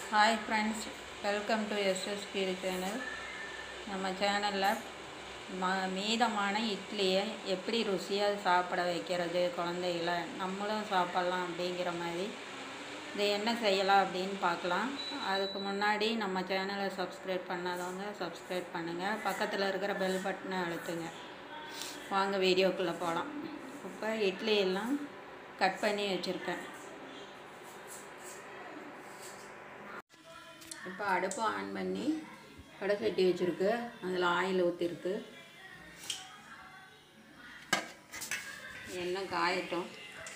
Hi friends welcome to SSB channel நம்ம சேனலில் ம மீதமான இட்லியை எப்படி ருசியாக சாப்பிட வைக்கிறது குழந்தைகள நம்மளும் சாப்பிட்லாம் அப்படிங்கிற மாதிரி இது என்ன செய்யலாம் அப்படின்னு பார்க்கலாம் அதுக்கு முன்னாடி நம்ம சேனலை சப்ஸ்கிரைப் பண்ணாதவங்க சப்ஸ்கிரைப் பண்ணுங்கள் பக்கத்தில் இருக்கிற பெல் பட்டனை அழுத்துங்க வாங்க வீடியோக்குள்ளே போகலாம் இப்போ இட்லி எல்லாம் கட் பண்ணி வச்சுருக்கேன் இப்போ அடுப்பு ஆன் பண்ணி வடை சட்டி வச்சுருக்கு அதில் ஆயில் ஊற்றிருக்கு எண்ணெய் காயட்டும்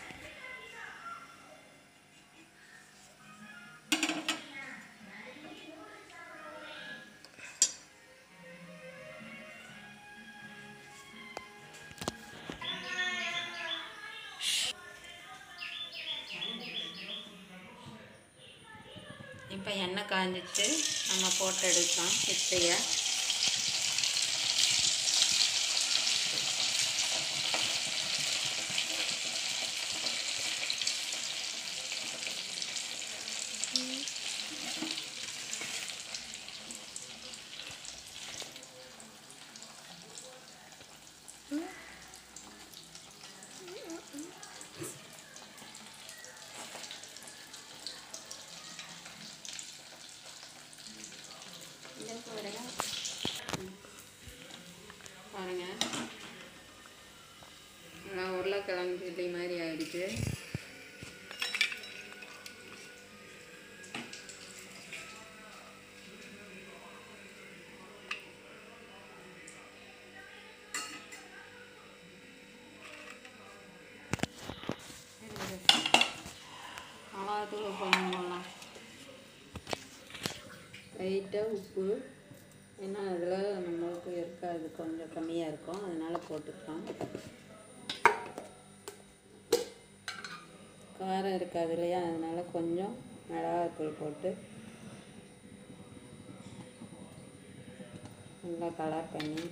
இப்போ எண்ணெய் காய்ஞ்சிச்சு நம்ம போட்டு எடுக்கலாம் இட்லியை இதை போடுங்க ம். பாருங்க நல்லா உருளைக்கிழங்கு இட்லி மாதிரி ஆயிடுச்சு மிளகாத்தூள் கொஞ்சம் போடலாம் லைட்டாக உப்பு ஏன்னா அதில் நம்மளுக்கு இருக்காது கொஞ்சம் கம்மியாக இருக்கும் அதனால் போட்டுக்கலாம் காரம் இருக்காது இல்லையா அதனால் கொஞ்சம் மிளகாத்தூள் போட்டு நல்லா கலர் பண்ணி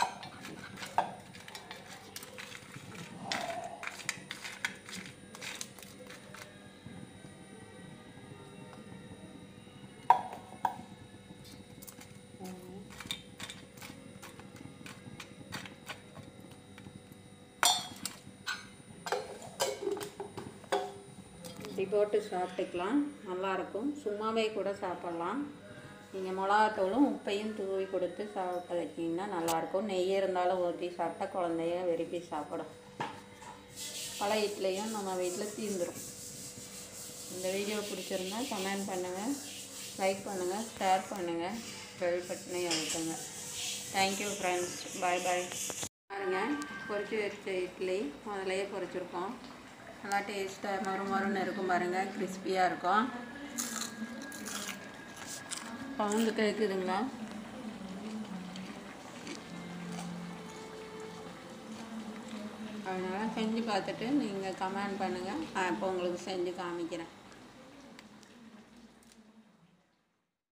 இப்படி போட்டு சாப்பிட்டுக்கலாம் நல்லாயிருக்கும் சும்மாவே கூட சாப்பிட்லாம் நீங்கள் மிளகாத்தூளும் உப்பையும் தூவி கொடுத்து சாப்பிட வச்சிங்கன்னா நல்லாயிருக்கும் நெய் இருந்தாலும் ஊற்றி சாப்பிட்டா குழந்தைய விரும்பி சாப்பிடும் பல இட்லியும் நம்ம வீட்டில் தீர்ந்துடும் இந்த வீடியோ பிடிச்சிருந்தா கமெண்ட் பண்ணுங்கள் லைக் பண்ணுங்கள் ஷேர் பண்ணுங்கள் பெல் பட்டனை அழுத்துங்க தேங்க்யூ ஃப்ரெண்ட்ஸ் பாய் பாய் பாருங்க பொரிச்சு வச்ச இட்லி முதலையே பொரிச்சிருக்கோம் நல்லா டேஸ்ட்டாக மறு மறுன்னு இருக்கும் பாருங்கள் கிறிஸ்பியாக இருக்கும் பவுண்டு கேட்குதுங்களா அதனால் செஞ்சு பார்த்துட்டு நீங்கள் கமெண்ட் பண்ணுங்கள் நான் இப்போ உங்களுக்கு செஞ்சு காமிக்கிறேன்